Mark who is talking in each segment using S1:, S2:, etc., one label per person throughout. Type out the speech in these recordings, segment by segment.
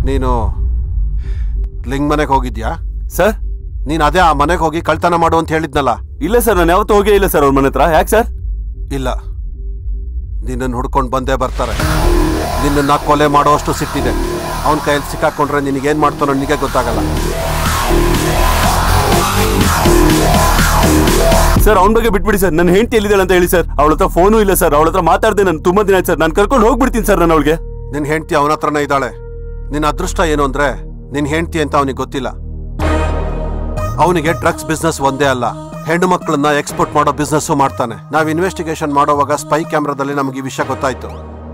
S1: ನೀನು ಲಿಂಗ್ ಮನೆಗೆ ಹೋಗಿದ್ಯಾ
S2: ಸರ್
S1: ನೀನು ಅದೇ ಆ ಮನೆಗೆ ಹೋಗಿ ಕಳ್ತನ ಮಾಡು ಅಂತ ಹೇಳಿದ್ನಲ್ಲ
S2: ಇಲ್ಲ ಸರ್ ನಾನು ಯಾವತ್ತೂ ಹೋಗೇ ಇಲ್ಲ ಸರ್ ಅವ್ರ ಮನೆ ಹತ್ರ ಯಾಕೆ ಸರ್
S1: ಇಲ್ಲ ನಿನ್ನನ್ನು ಹುಡ್ಕೊಂಡು ಬಂದೇ ಬರ್ತಾರೆ ನಿನ್ನನ್ನು ಕೊಲೆ ಮಾಡೋಷ್ಟು ಸಿಟ್ಟಿದೆ ಅವನ ಕೈಯಲ್ಲಿ ಸಿಕ್ಕಾಕೊಂಡ್ರೆ ನಿನಗೇನು ಮಾಡ್ತಾನೋ ನಿನಗೆ ಗೊತ್ತಾಗಲ್ಲ
S2: ಸರ್ ಅವ್ನ ಬಗ್ಗೆ ಬಿಟ್ಬಿಡಿ ಸರ್ ನನ್ನ ಹೆಂಡತಿ ಎಲ್ಲಿದ್ದಾಳೆ ಅಂತ ಹೇಳಿ ಸರ್ ಅವಳ ಹತ್ರ ಫೋನು ಇಲ್ಲ ಸರ್ ಅವಳ ಹತ್ರ ಮಾತಾಡ್ದೆ ನಾನು ತುಂಬಾ ದಿನ ಆಯ್ತು ಸರ್ ನಾನು ಕರ್ಕೊಂಡು ಹೋಗ್ಬಿಡ್ತೀನಿ ಸರ್ ನಾನು ಅವಳಿಗೆ
S1: ನಿನ್ನ ಹೆಂಡತಿ ಅವನ ಹತ್ರನೇ ಇದ್ದಾಳೆ ನಿನ್ನ ಅದೃಷ್ಟ ಏನು ಅಂದ್ರೆ ನಿನ್ನ ಹೆಂಡತಿ ಅಂತ ಅವನಿಗೆ ಗೊತ್ತಿಲ್ಲ ಅವನಿಗೆ ಡ್ರಗ್ಸ್ ಬಿಸ್ನೆಸ್ ಒಂದೇ ಅಲ್ಲ ಹೆಣ್ಣು ಮಕ್ಕಳನ್ನ ಎಕ್ಸ್ಪೋರ್ಟ್ ಮಾಡೋ ಬಿಸ್ನೆಸ್ಸು ಮಾಡ್ತಾನೆ ನಾವು ಇನ್ವೆಸ್ಟಿಗೇಷನ್ ಮಾಡೋವಾಗ ಸ್ಪೈ ಕ್ಯಾಮ್ರಾದಲ್ಲಿ ನಮಗೆ ಈ ವಿಷಯ ಗೊತ್ತಾಯ್ತು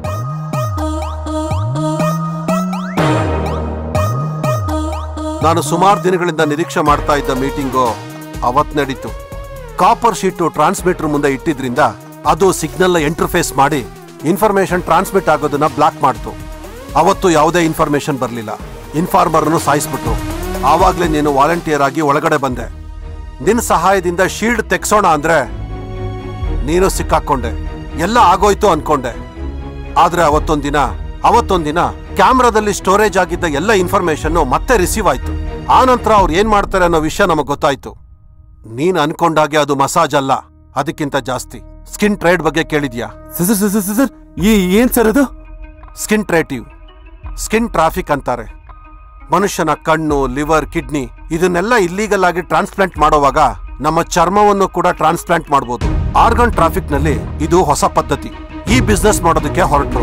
S1: ನಾನು ಸುಮಾರು ದಿನಗಳಿಂದ ನಿರೀಕ್ಷೆ ಮಾಡ್ತಾ ಇದ್ದ ಮೀಟಿಂಗು ಅವತ್ ನಡೀತು ಕಾಪರ್ ಶೀಟು ಟ್ರಾನ್ಸ್ಮಿಟರ್ ಮುಂದೆ ಇಟ್ಟಿದ್ರಿಂದ ಅದು ಸಿಗ್ನಲ್ ಇಂಟರ್ಫೇಸ್ ಮಾಡಿ ಇನ್ಫಾರ್ಮೇಶನ್ ಟ್ರಾನ್ಸ್ಮಿಟ್ ಆಗೋದನ್ನ ಬ್ಲಾಕ್ ಮಾಡ್ತು ಅವತ್ತು ಯಾವುದೇ ಇನ್ಫಾರ್ಮೇಶನ್ ಬರಲಿಲ್ಲ ಇನ್ಫಾರ್ಮರ್ನು ಸಾಯಿಸ್ಬಿಟ್ರು ಆವಾಗಲೇ ನೀನು ವಾಲಂಟಿಯರ್ ಆಗಿ ಒಳಗಡೆ ಬಂದೆ ನಿನ್ನ ಸಹಾಯದಿಂದ ಶೀಲ್ಡ್ ತೆಗ್ಸೋಣ ಅಂದ್ರೆ ನೀನು ಸಿಕ್ಕಾಕೊಂಡೆ ಎಲ್ಲ ಆಗೋಯ್ತು ಅನ್ಕೊಂಡೆ ಆದ್ರೆ ಅವತ್ತೊಂದಿನ ಅವತ್ತೊಂದಿನ ಕ್ಯಾಮ್ರಾದಲ್ಲಿ ಸ್ಟೋರೇಜ್ ಆಗಿದ್ದ ಎಲ್ಲ ಇನ್ಫಾರ್ಮೇಶನ್ ಮತ್ತೆ ರಿಸೀವ್ ಆಯ್ತು ಆ ನಂತರ ಅವ್ರು ಏನ್ ಮಾಡ್ತಾರೆ ಅನ್ನೋ ವಿಷಯ ನಮಗೆ ಗೊತ್ತಾಯ್ತು ನೀನ್ ಅನ್ಕೊಂಡಾಗೆ ಅದು ಮಸಾಜ್ ಅಲ್ಲ ಅದಕ್ಕಿಂತ ಜಾಸ್ತಿ ಸ್ಕಿನ್ ಟ್ರೇಡ್ ಬಗ್ಗೆ ಕೇಳಿದ್ಯಾ
S2: ಸರ್ ಸರ್ ಸರ್ ಸರ್ ಈ ಏನ್ ಸರ್ ಅದು
S1: ಸ್ಕಿನ್ ಟ್ರೇಟಿವ್ ಸ್ಕಿನ್ ಟ್ರಾಫಿಕ್ ಅಂತಾರೆ ಮನುಷ್ಯನ ಕಣ್ಣು ಲಿವರ್ ಕಿಡ್ನಿ ಇದನ್ನೆಲ್ಲ ಇಲ್ಲೀಗಲ್ ಆಗಿ ಟ್ರಾನ್ಸ್ಪ್ಲಾಂಟ್ ಮಾಡುವಾಗ ನಮ್ಮ ಚರ್ಮವನ್ನು ಕೂಡ ಟ್ರಾನ್ಸ್ಪ್ಲಾಂಟ್ ಮಾಡಬಹುದು ಆರ್ಗನ್ ಟ್ರಾಫಿಕ್ ನಲ್ಲಿ ಇದು ಹೊಸ ಪದ್ಧತಿ ಈ ಬಿಸ್ನೆಸ್ ಮಾಡೋದಕ್ಕೆ ಹೊರಟರು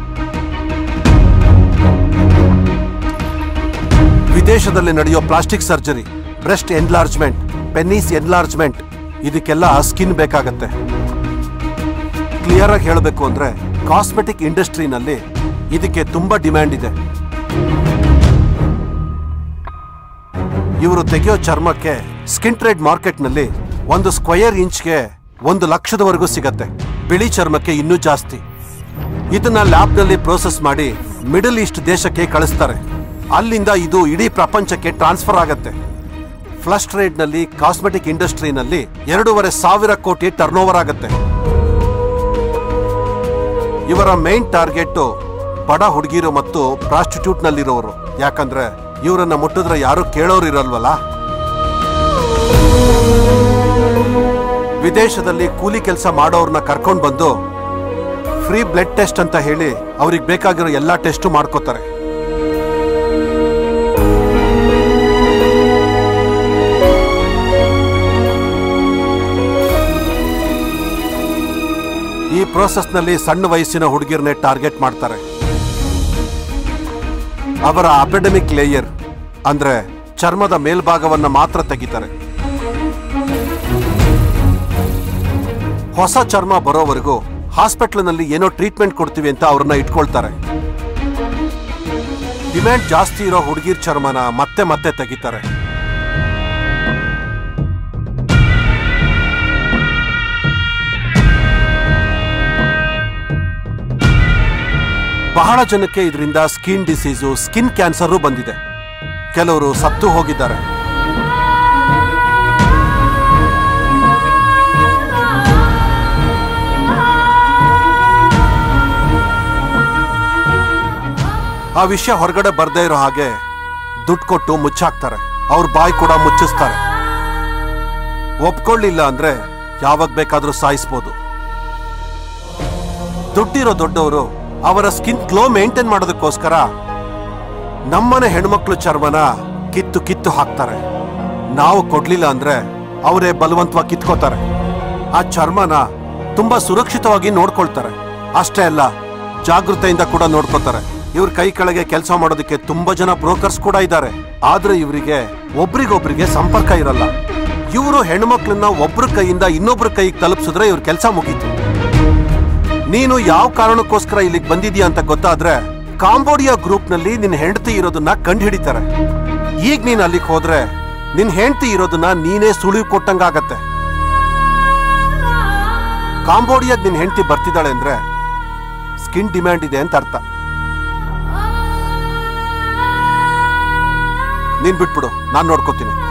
S1: ವಿದೇಶದಲ್ಲಿ ನಡೆಯೋ plastic surgery breast enlargement penis enlargement ಇದಕ್ಕೆಲ್ಲ ಸ್ಕಿನ್ ಬೇಕಾಗತ್ತೆ ಕ್ಲಿಯರ್ ಆಗಿ ಹೇಳಬೇಕು ಅಂದ್ರೆ ಕಾಸ್ಮೆಟಿಕ್ ಇಂಡಸ್ಟ್ರಿನಲ್ಲಿ ಇದಕ್ಕೆ ತುಂಬಾ ಡಿಮ್ಯಾಂಡ್ ಇದೆ ಇವರು ತೆಗೆಯೋ ಚರ್ಮಕ್ಕೆ ಸ್ಕಿನ್ ಟ್ರೇಡ್ ಮಾರ್ಕೆಟ್ನಲ್ಲಿ ಒಂದು ಸ್ಕ್ವಯರ್ ಇಂಚ್ಗೆ ಒಂದು ಲಕ್ಷದವರೆಗೂ ಸಿಗತ್ತೆ ಬಿಳಿ ಚರ್ಮಕ್ಕೆ ಇನ್ನೂ ಜಾಸ್ತಿ ಇದನ್ನ ಲ್ಯಾಬ್ನಲ್ಲಿ ಪ್ರೋಸೆಸ್ ಮಾಡಿ ಮಿಡಲ್ ಈಸ್ಟ್ ದೇಶಕ್ಕೆ ಕಳಿಸ್ತಾರೆ ಅಲ್ಲಿಂದ ಇದು ಇಡೀ ಪ್ರಪಂಚಕ್ಕೆ ಟ್ರಾನ್ಸ್ಫರ್ ಆಗತ್ತೆ ಫ್ಲಶ್ ಟ್ರೇಡ್ನಲ್ಲಿ ಕಾಸ್ಮೆಟಿಕ್ ಇಂಡಸ್ಟ್ರಿನಲ್ಲಿ ಎರಡೂವರೆ ಸಾವಿರ ಕೋಟಿ ಟರ್ನ್ ಓವರ್ ಆಗತ್ತೆ ಇವರ ಮೇನ್ ಟಾರ್ಗೆಟ್ ಬಡ ಹುಡುಗಿರು ಮತ್ತು ಪ್ರಾಸ್ಟಿಟ್ಯೂಟ್ ನಲ್ಲಿರೋರು ಯಾಕಂದ್ರೆ ಇವರನ್ನ ಮುಟ್ಟಿದ್ರೆ ಯಾರು ಕೇಳೋರು ಇರಲ್ವಲ್ಲ ವಿದೇಶದಲ್ಲಿ ಕೂಲಿ ಕೆಲಸ ಮಾಡೋರ್ನ ಕರ್ಕೊಂಡು ಬಂದು ಫ್ರೀ ಬ್ಲಡ್ ಟೆಸ್ಟ್ ಅಂತ ಹೇಳಿ ಅವ್ರಿಗೆ ಬೇಕಾಗಿರೋ ಎಲ್ಲಾ ಟೆಸ್ಟ್ ಮಾಡ್ಕೋತಾರೆ ಈ ಪ್ರೋಸೆಸ್ನಲ್ಲಿ ಸಣ್ಣ ವಯಸ್ಸಿನ ಹುಡುಗಿರನ್ನೇ ಟಾರ್ಗೆಟ್ ಮಾಡ್ತಾರೆ ಅವರ ಅಪೆಡಮಿಕ್ ಲೇಯರ್ ಅಂದ್ರೆ ಚರ್ಮದ ಮೇಲ್ಭಾಗವನ್ನ ಮಾತ್ರ ತೆಗಿತಾರೆ ಹೊಸ ಚರ್ಮ ಬರೋವರೆಗೂ ಹಾಸ್ಪಿಟ್ಲ್ನಲ್ಲಿ ಏನೋ ಟ್ರೀಟ್ಮೆಂಟ್ ಕೊಡ್ತೀವಿ ಅಂತ ಅವ್ರನ್ನ ಇಟ್ಕೊಳ್ತಾರೆ ಡಿಮ್ಯಾಂಡ್ ಜಾಸ್ತಿ ಇರೋ ಹುಡುಗಿರ್ ಚರ್ಮನ ಮತ್ತೆ ಮತ್ತೆ ತೆಗಿತಾರೆ ಬಹಳ ಜನಕ್ಕೆ ಇದರಿಂದ ಸ್ಕಿನ್ ಡಿಸೀಸು ಸ್ಕಿನ್ ಕ್ಯಾನ್ಸರು ಬಂದಿದೆ ಕೆಲವರು ಸತ್ತು ಹೋಗಿದ್ದಾರೆ ಆ ವಿಷಯ ಹೊರಗಡೆ ಬರ್ದೇ ಇರೋ ಹಾಗೆ ದುಡ್ಡು ಕೊಟ್ಟು ಮುಚ್ಚಾಕ್ತಾರೆ ಅವ್ರ ಬಾಯಿ ಕೂಡ ಮುಚ್ಚಿಸ್ತಾರೆ ಒಪ್ಕೊಳ್ಳಿಲ್ಲ ಅಂದ್ರೆ ಯಾವಾಗ ಬೇಕಾದ್ರೂ ಸಾಯಿಸ್ಬೋದು ದುಡ್ಡಿರೋ ದೊಡ್ಡವರು ಅವರ ಸ್ಕಿನ್ ಗ್ಲೋ ಮೇಂಟೈನ್ ಮಾಡೋದಕ್ಕೋಸ್ಕರ ನಮ್ಮನೆ ಹೆಣ್ಮಕ್ಳು ಚರ್ಮನ ಕಿತ್ತು ಕಿತ್ತು ಹಾಕ್ತಾರೆ ನಾವು ಕೊಡ್ಲಿಲ್ಲ ಅಂದ್ರೆ ಅವರೇ ಬಲವಂತವಾಗಿ ಕಿತ್ಕೋತಾರೆ ಆ ಚರ್ಮನ ತುಂಬಾ ಸುರಕ್ಷಿತವಾಗಿ ನೋಡ್ಕೊಳ್ತಾರೆ ಅಷ್ಟೇ ಅಲ್ಲ ಜಾಗೃತೆಯಿಂದ ಕೂಡ ನೋಡ್ಕೋತಾರೆ ಇವ್ರ ಕೈ ಕೆಳಗೆ ಕೆಲಸ ಮಾಡೋದಕ್ಕೆ ತುಂಬಾ ಜನ ಬ್ರೋಕರ್ಸ್ ಕೂಡ ಇದ್ದಾರೆ ಆದ್ರೆ ಇವರಿಗೆ ಒಬ್ರಿಗೊಬ್ರಿಗೆ ಸಂಪರ್ಕ ಇರಲ್ಲ ಇವರು ಹೆಣ್ಮಕ್ಳನ್ನ ಒಬ್ರ ಕೈಯಿಂದ ಇನ್ನೊಬ್ರ ಕೈಗೆ ತಲುಪಿಸಿದ್ರೆ ಇವ್ರ ಕೆಲಸ ಮುಗೀತು ನೀನು ಯಾವ ಕಾರಣಕ್ಕೋಸ್ಕರ ಇಲ್ಲಿಗೆ ಬಂದಿದ್ಯಾ ಅಂತ ಗೊತ್ತಾದ್ರೆ ಕಾಂಬೋಡಿಯಾ ಗ್ರೂಪ್ ನಲ್ಲಿ ನಿನ್ ಹೆಂಡತಿ ಇರೋದನ್ನ ಕಂಡು ಹಿಡಿತಾರೆ ಈಗ ನೀನ್ ಅಲ್ಲಿಗೆ ಹೋದ್ರೆ ನಿನ್ ಹೆಂಡತಿ ಇರೋದನ್ನ ನೀನೇ ಸುಳಿವು ಕೊಟ್ಟಂಗಾಗತ್ತೆ ಕಾಂಬೋಡಿಯಾಗ್ ನಿನ್ ಹೆಂಡತಿ ಬರ್ತಿದ್ದಾಳೆ ಅಂದ್ರೆ ಸ್ಕಿನ್ ಡಿಮ್ಯಾಂಡ್ ಇದೆ ಅಂತ ಅರ್ಥ ನೀನ್ ಬಿಟ್ಬಿಡು ನಾನ್ ನೋಡ್ಕೋತೀನಿ